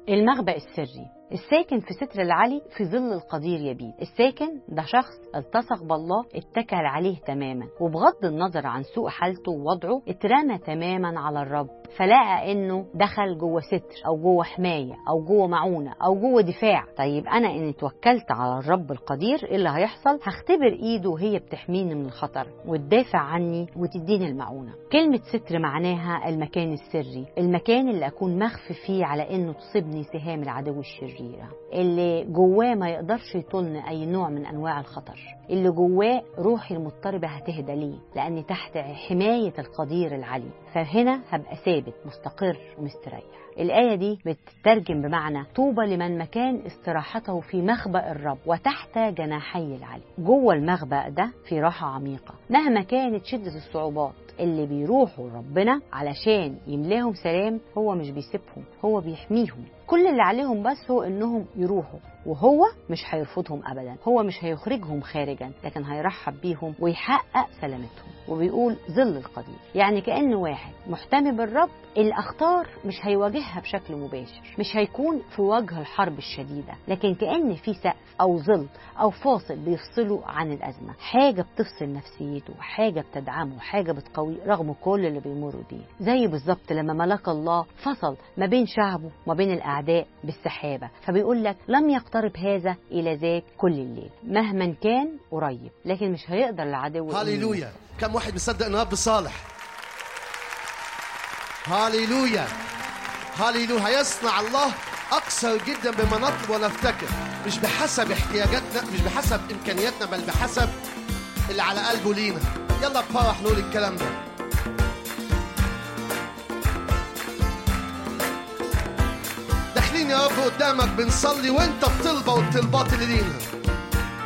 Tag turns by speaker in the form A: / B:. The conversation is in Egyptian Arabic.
A: المخبأ السري الساكن في ستر العلي في ظل القدير يبيت الساكن ده شخص التصق بالله اتكل عليه تماما وبغض النظر عن سوء حالته ووضعه اترمى تماما على الرب فلقى انه دخل جوه ستر او جوه حمايه او جوه معونه او جوه دفاع طيب انا ان اتوكلت على الرب القدير ايه اللي هيحصل هختبر ايده وهي بتحميني من الخطر وتدافع عني وتديني المعونه كلمه ستر معناها المكان السري المكان اللي اكون مخفي فيه على انه تصيبني سهام العدو الشريره اللي جواه ما يقدرش يطولني اي نوع من انواع الخطر اللي جواه روحي المضطربه هتهدى ليه لاني تحت حمايه القدير العلي فهنا هبقى ثابت مستقر ومستريح الآية دي بتترجم بمعنى طوبى لمن مكان استراحته في مخبأ الرب وتحت جناحي العلي جوه المخبأ ده في راحة عميقة مهما كانت شدة الصعوبات اللي بيروحوا ربنا علشان يملاهم سلام هو مش بيسيبهم هو بيحميهم كل اللي عليهم بس هو انهم يروحوا وهو مش هيرفضهم ابدا هو مش هيخرجهم خارجا لكن هيرحب بيهم ويحقق سلامتهم وبيقول ظل القدير يعني كأن واحد محتمي بالرب الأخطار مش هيواجهها بشكل مباشر مش هيكون في وجه الحرب الشديدة لكن كأن في سقف أو ظل أو فاصل بيفصله عن الأزمة حاجة بتفصل نفسيته حاجة بتدعمه حاجة بتقويه رغم كل اللي بيمر بيه زي بالظبط لما ملاك الله فصل ما بين شعبه وما بين الأعداء بالسحابة فبيقول لك لم يقترب هذا إلى ذاك كل الليل مهما كان قريب لكن مش هيقدر العدو
B: هاليلويا كم واحد مصدق ان الرب صالح هاليلويا هاليلويا هيصنع الله اكثر جدا بما نطلب ونفتكر مش بحسب احتياجاتنا مش بحسب امكانياتنا بل بحسب اللي على قلبه لينا يلا بفرح نقول الكلام ده داخلين يا رب قدامك بنصلي وانت بطلبه والطلبات اللي لينا